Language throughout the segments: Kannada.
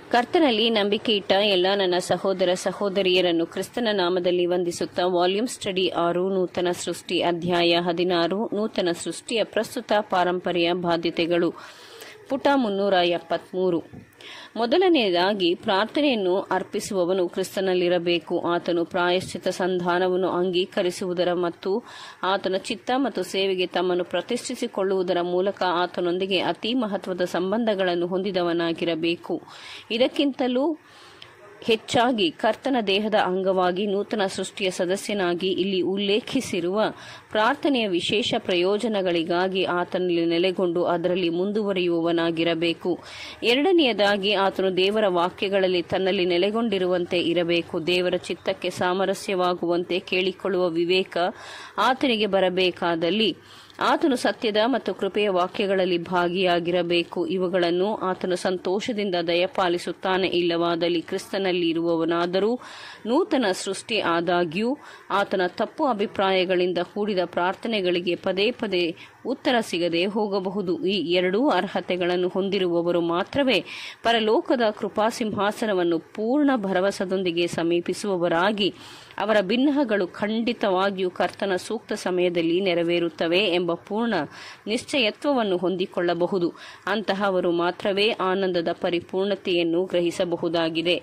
ಕರ್ತನಲ್ಲಿ ನಂಬಿಕೆ ಇಟ್ಟ ಎಲ್ಲ ನನ್ನ ಸಹೋದರ ಸಹೋದರಿಯರನ್ನು ಕ್ರಿಸ್ತನ ನಾಮದಲ್ಲಿ ವಂದಿಸುತ್ತಾ ವಾಲ್ಯೂಮ್ ಸ್ಟಡಿ ಆರು ನೂತನ ಸೃಷ್ಟಿ ಅಧ್ಯಾಯ ಹದಿನಾರು ನೂತನ ಸೃಷ್ಟಿಯ ಪ್ರಸ್ತುತ ಪಾರಂಪರ್ಯ ಬಾಧ್ಯತೆಗಳು ಪುಟ ಮುನ್ನೂರ ಎಪ್ಪತ್ಮೂರು ಮೊದಲನೆಯದಾಗಿ ಪ್ರಾರ್ಥನೆಯನ್ನು ಅರ್ಪಿಸುವವನು ಕ್ರಿಸ್ತನಲ್ಲಿರಬೇಕು ಆತನು ಪ್ರಾಯಶ್ಚಿತ ಸಂಧಾನವನ್ನು ಅಂಗೀಕರಿಸುವುದರ ಮತ್ತು ಆತನ ಚಿತ್ತ ಮತ್ತು ಸೇವೆಗೆ ತಮ್ಮನ್ನು ಪ್ರತಿಷ್ಠಿಸಿಕೊಳ್ಳುವುದರ ಮೂಲಕ ಆತನೊಂದಿಗೆ ಅತಿ ಮಹತ್ವದ ಸಂಬಂಧಗಳನ್ನು ಹೊಂದಿದವನಾಗಿರಬೇಕು ಇದಕ್ಕಿಂತಲೂ ಹೆಚ್ಚಾಗಿ ಕರ್ತನ ದೇಹದ ಅಂಗವಾಗಿ ನೂತನ ಸೃಷ್ಟಿಯ ಸದಸ್ಯನಾಗಿ ಇಲ್ಲಿ ಉಲ್ಲೇಖಿಸಿರುವ ಪ್ರಾರ್ಥನೆಯ ವಿಶೇಷ ಪ್ರಯೋಜನಗಳಿಗಾಗಿ ಆತನಲ್ಲಿ ನೆಲೆಗೊಂಡು ಅದರಲ್ಲಿ ಮುಂದುವರಿಯುವವನಾಗಿರಬೇಕು ಎರಡನೆಯದಾಗಿ ಆತನು ದೇವರ ವಾಕ್ಯಗಳಲ್ಲಿ ತನ್ನಲ್ಲಿ ನೆಲೆಗೊಂಡಿರುವಂತೆ ಇರಬೇಕು ದೇವರ ಚಿತ್ತಕ್ಕೆ ಸಾಮರಸ್ಯವಾಗುವಂತೆ ಕೇಳಿಕೊಳ್ಳುವ ವಿವೇಕ ಆತನಿಗೆ ಬರಬೇಕಾದಲ್ಲಿ ಆತನು ಸತ್ಯದ ಮತ್ತು ಕೃಪೆಯ ವಾಕ್ಯಗಳಲ್ಲಿ ಭಾಗಿಯಾಗಿರಬೇಕು ಇವುಗಳನ್ನು ಆತನು ಸಂತೋಷದಿಂದ ದಯಪಾಲಿಸುತ್ತಾನೆ ಇಲ್ಲವಾದಲ್ಲಿ ಕ್ರಿಸ್ತನಲ್ಲಿ ಇರುವವನಾದರೂ ನೂತನ ಸೃಷ್ಟಿ ಆದಾಗ್ಯೂ ಆತನ ತಪ್ಪು ಅಭಿಪ್ರಾಯಗಳಿಂದ ಕೂಡಿದ ಪ್ರಾರ್ಥನೆಗಳಿಗೆ ಪದೇ ಪದೇ ಉತ್ತರ ಸಿಗದೆ ಹೋಗಬಹುದು ಈ ಎರಡೂ ಅರ್ಹತೆಗಳನ್ನು ಹೊಂದಿರುವವರು ಮಾತ್ರವೇ ಪರಲೋಕದ ಕೃಪಾಸಿಂಹಾಸನವನ್ನು ಪೂರ್ಣ ಭರವಸದೊಂದಿಗೆ ಸಮೀಪಿಸುವವರಾಗಿ ಅವರ ಭಿನ್ನಹಗಳು ಖಂಡಿತವಾಗಿಯೂ ಕರ್ತನ ಸೂಕ್ತ ಸಮಯದಲ್ಲಿ ನೆರವೇರುತ್ತವೆ ಎಂಬ ಪೂರ್ಣ ನಿಶ್ಚಯತ್ವವನ್ನು ಹೊಂದಿಕೊಳ್ಳಬಹುದು ಅಂತಹವರು ಮಾತ್ರವೇ ಆನಂದದ ಪರಿಪೂರ್ಣತೆಯನ್ನು ಗ್ರಹಿಸಬಹುದಾಗಿದೆ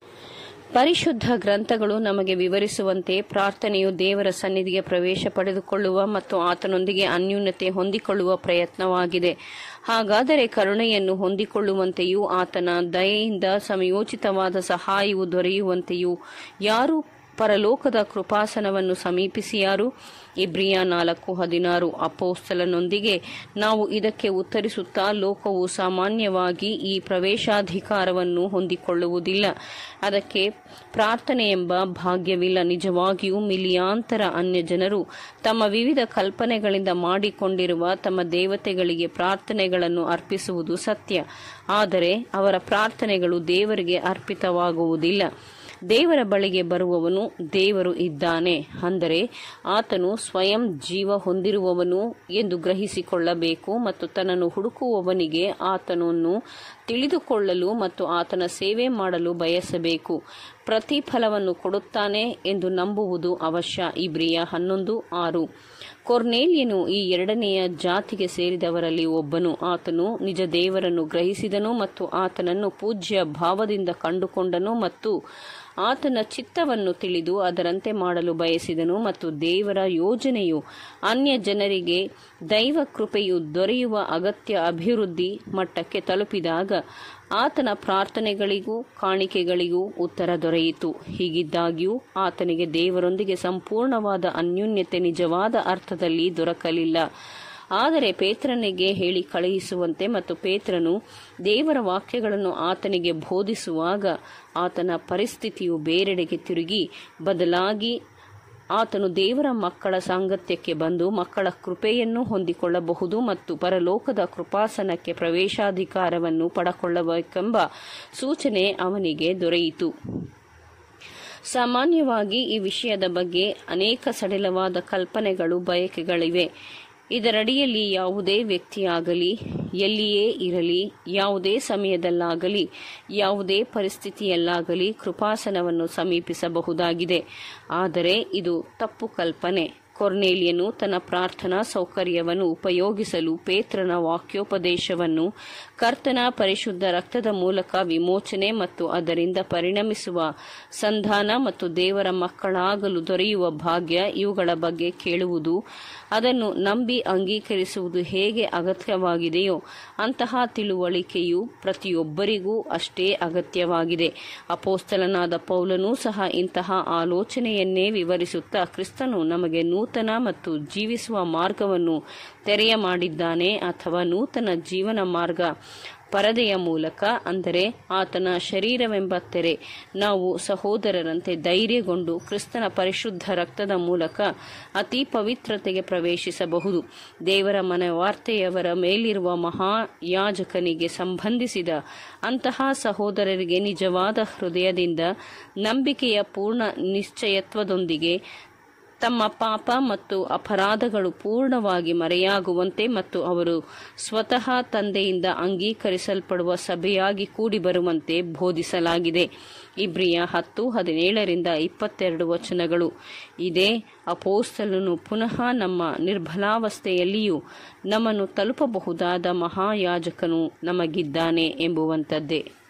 ಪರಿಶುದ್ಧ ಗ್ರಂಥಗಳು ನಮಗೆ ವಿವರಿಸುವಂತೆ ಪ್ರಾರ್ಥನೆಯು ದೇವರ ಸನ್ನಿಧಿಗೆ ಪ್ರವೇಶ ಪಡೆದುಕೊಳ್ಳುವ ಮತ್ತು ಆತನೊಂದಿಗೆ ಅನ್ಯೂನ್ಯತೆ ಹೊಂದಿಕೊಳ್ಳುವ ಪ್ರಯತ್ನವಾಗಿದೆ ಹಾಗಾದರೆ ಕರುಣೆಯನ್ನು ಹೊಂದಿಕೊಳ್ಳುವಂತೆಯೂ ಆತನ ದಯೆಯಿಂದ ಸಮಯೋಚಿತವಾದ ಸಹಾಯವು ದೊರೆಯುವಂತೆಯೂ ಯಾರು ಪರಲೋಕದ ಕೃಪಾಸನವನ್ನು ಸಮೀಪಿಸಿಯಾರು ಇಬ್ರಿಯ ನಾಲ್ಕು ಹದಿನಾರು ಅಪೋಸ್ತಲನೊಂದಿಗೆ ನಾವು ಇದಕ್ಕೆ ಉತ್ತರಿಸುತ್ತಾ ಲೋಕವು ಸಾಮಾನ್ಯವಾಗಿ ಈ ಪ್ರವೇಶಾಧಿಕಾರವನ್ನು ಹೊಂದಿಕೊಳ್ಳುವುದಿಲ್ಲ ಅದಕ್ಕೆ ಪ್ರಾರ್ಥನೆ ಎಂಬ ಭಾಗ್ಯವಿಲ್ಲ ನಿಜವಾಗಿಯೂ ಮಿಲಿಯಾಂತರ ಅನ್ಯ ಜನರು ತಮ್ಮ ವಿವಿಧ ಕಲ್ಪನೆಗಳಿಂದ ಮಾಡಿಕೊಂಡಿರುವ ತಮ್ಮ ದೇವತೆಗಳಿಗೆ ಪ್ರಾರ್ಥನೆಗಳನ್ನು ಅರ್ಪಿಸುವುದು ಸತ್ಯ ಆದರೆ ಅವರ ಪ್ರಾರ್ಥನೆಗಳು ದೇವರಿಗೆ ಅರ್ಪಿತವಾಗುವುದಿಲ್ಲ ದೇವರ ಬಳಿಗೆ ಬರುವವನು ದೇವರು ಇದ್ದಾನೆ ಅಂದರೆ ಆತನು ಸ್ವಯಂ ಜೀವ ಹೊಂದಿರುವವನು ಎಂದು ಗ್ರಹಿಸಿಕೊಳ್ಳಬೇಕು ಮತ್ತು ತನ್ನನ್ನು ಹುಡುಕುವವನಿಗೆ ಆತನನ್ನು ತಿಳಿದುಕೊಳ್ಳಲು ಮತ್ತು ಆತನ ಸೇವೆ ಮಾಡಲು ಬಯಸಬೇಕು ಪ್ರತಿಫಲವನ್ನು ಕೊಡುತ್ತಾನೆ ಎಂದು ನಂಬುವುದು ಅವಶ್ಯ ಇಬ್ರಿಯ ಹನ್ನೊಂದು ಆರು ಕೊರ್ನೇಲಿಯನು ಈ ಎರಡನೆಯ ಜಾತಿಗೆ ಸೇರಿದವರಲ್ಲಿ ಒಬ್ಬನು ಆತನು ನಿಜ ದೇವರನ್ನು ಗ್ರಹಿಸಿದನು ಮತ್ತು ಆತನನ್ನು ಪೂಜ್ಯ ಭಾವದಿಂದ ಕಂಡುಕೊಂಡನು ಮತ್ತು ಆತನ ಚಿತ್ತವನ್ನು ತಿಳಿದು ಅದರಂತೆ ಮಾಡಲು ಬಯಸಿದನು ಮತ್ತು ದೇವರ ಯೋಜನೆಯು ಅನ್ಯ ಜನರಿಗೆ ದೈವ ಕೃಪೆಯು ದೊರೆಯುವ ಅಗತ್ಯ ಅಭಿವೃದ್ಧಿ ಮಟ್ಟಕ್ಕೆ ತಲುಪಿದಾಗ ಆತನ ಪ್ರಾರ್ಥನೆಗಳಿಗೂ ಕಾಣಿಕೆಗಳಿಗೂ ಉತ್ತರ ದೊರೆಯಿತು ಹೀಗಿದ್ದಾಗ್ಯೂ ಆತನಿಗೆ ದೇವರೊಂದಿಗೆ ಸಂಪೂರ್ಣವಾದ ಅನ್ಯೂನ್ಯತೆ ನಿಜವಾದ ಅರ್ಥದಲ್ಲಿ ದೊರಕಲಿಲ್ಲ ಆದರೆ ಪೇತ್ರನಿಗೆ ಹೇಳಿ ಕಳುಹಿಸುವಂತೆ ಮತ್ತು ಪೇತ್ರನು ದೇವರ ವಾಕ್ಯಗಳನ್ನು ಆತನಿಗೆ ಬೋಧಿಸುವಾಗ ಆತನ ಪರಿಸ್ಥಿತಿಯು ಬೇರೆಡೆಗೆ ತಿರುಗಿ ಬದಲಾಗಿ ಆತನು ದೇವರ ಮಕ್ಕಳ ಸಾಂಗತ್ಯಕ್ಕೆ ಬಂದು ಮಕ್ಕಳ ಕೃಪೆಯನ್ನು ಹೊಂದಿಕೊಳ್ಳಬಹುದು ಮತ್ತು ಪರಲೋಕದ ಕೃಪಾಸನಕ್ಕೆ ಪ್ರವೇಶಾಧಿಕಾರವನ್ನು ಪಡಕೊಳ್ಳಬೇಕೆಂಬ ಸೂಚನೆ ಅವನಿಗೆ ದೊರೆಯಿತು ಸಾಮಾನ್ಯವಾಗಿ ಈ ವಿಷಯದ ಬಗ್ಗೆ ಅನೇಕ ಸಡಿಲವಾದ ಕಲ್ಪನೆಗಳು ಬಯಕೆಗಳಿವೆ ಇದರಡಿಯಲ್ಲಿ ಯಾವುದೇ ವ್ಯಕ್ತಿಯಾಗಲಿ ಎಲ್ಲಿಯೇ ಇರಲಿ ಯಾವುದೇ ಸಮಯದಲ್ಲಾಗಲಿ ಯಾವುದೇ ಪರಿಸ್ಥಿತಿಯಲ್ಲಾಗಲಿ ಕೃಪಾಸನವನ್ನು ಸಮೀಪಿಸಬಹುದಾಗಿದೆ ಆದರೆ ಇದು ತಪ್ಪು ಕಲ್ಪನೆ ಕೊರ್ನೇಲಿಯನು ತನ್ನ ಪ್ರಾರ್ಥನಾ ಸೌಕರ್ಯವನ್ನು ಉಪಯೋಗಿಸಲು ಪೇತ್ರನ ವಾಕ್ಯೋಪದೇಶವನ್ನು ಕರ್ತನ ಪರಿಶುದ್ಧ ರಕ್ತದ ಮೂಲಕ ವಿಮೋಚನೆ ಮತ್ತು ಅದರಿಂದ ಪರಿಣಮಿಸುವ ಸಂಧಾನ ಮತ್ತು ದೇವರ ಮಕ್ಕಳಾಗಲು ದೊರೆಯುವ ಭಾಗ್ಯ ಇವುಗಳ ಬಗ್ಗೆ ಕೇಳುವುದು ಅದನ್ನು ನಂಬಿ ಅಂಗೀಕರಿಸುವುದು ಹೇಗೆ ಅಗತ್ಯವಾಗಿದೆಯೋ ಅಂತಹ ತಿಳುವಳಿಕೆಯು ಪ್ರತಿಯೊಬ್ಬರಿಗೂ ಅಷ್ಟೇ ಅಗತ್ಯವಾಗಿದೆ ಅಪೋಸ್ತಲನಾದ ಪೌಲನೂ ಸಹ ಇಂತಹ ಆಲೋಚನೆಯನ್ನೇ ವಿವರಿಸುತ್ತಾ ಕ್ರಿಸ್ತನು ನಮಗೆ ನೂತನ ಮತ್ತು ಜೀವಿಸುವ ಮಾರ್ಗವನ್ನು ತೆರೆಯ ಮಾಡಿದ್ದಾನೆ ಅಥವಾ ನೂತನ ಜೀವನ ಮಾರ್ಗ ಪರದೆಯ ಮೂಲಕ ಅಂದರೆ ಆತನ ಶರೀರವೆಂಬ ತೆರೆ ನಾವು ಸಹೋದರರಂತೆ ಧೈರ್ಯಗೊಂಡು ಕ್ರಿಸ್ತನ ಪರಿಶುದ್ಧ ರಕ್ತದ ಮೂಲಕ ಅತಿ ಪವಿತ್ರತೆಗೆ ಪ್ರವೇಶಿಸಬಹುದು ದೇವರ ಮನವಾರ್ತೆಯವರ ಮೇಲಿರುವ ಮಹಾಯಾಜಕನಿಗೆ ಸಂಬಂಧಿಸಿದ ಅಂತಹ ಸಹೋದರರಿಗೆ ನಿಜವಾದ ಹೃದಯದಿಂದ ನಂಬಿಕೆಯ ಪೂರ್ಣ ನಿಶ್ಚಯತ್ವದೊಂದಿಗೆ ತಮ್ಮ ಪಾಪ ಮತ್ತು ಅಪರಾಧಗಳು ಪೂರ್ಣವಾಗಿ ಮರೆಯಾಗುವಂತೆ ಮತ್ತು ಅವರು ಸ್ವತಃ ತಂದೆಯಿಂದ ಅಂಗೀಕರಿಸಲ್ಪಡುವ ಸಭೆಯಾಗಿ ಕೂಡಿ ಬರುವಂತೆ ಬೋಧಿಸಲಾಗಿದೆ ಇಬ್ರಿಯ ಹತ್ತು ಹದಿನೇಳರಿಂದ ಇಪ್ಪತ್ತೆರಡು ವಚನಗಳು ಇದೇ ಅಪೋಸ್ತಲನು ಪುನಃ ನಮ್ಮ ನಿರ್ಬಲಾವಸ್ಥೆಯಲ್ಲಿಯೂ ನಮ್ಮನ್ನು ತಲುಪಬಹುದಾದ ಮಹಾಯಾಜಕನು ನಮಗಿದ್ದಾನೆ ಎಂಬುವಂಥದ್ದೇ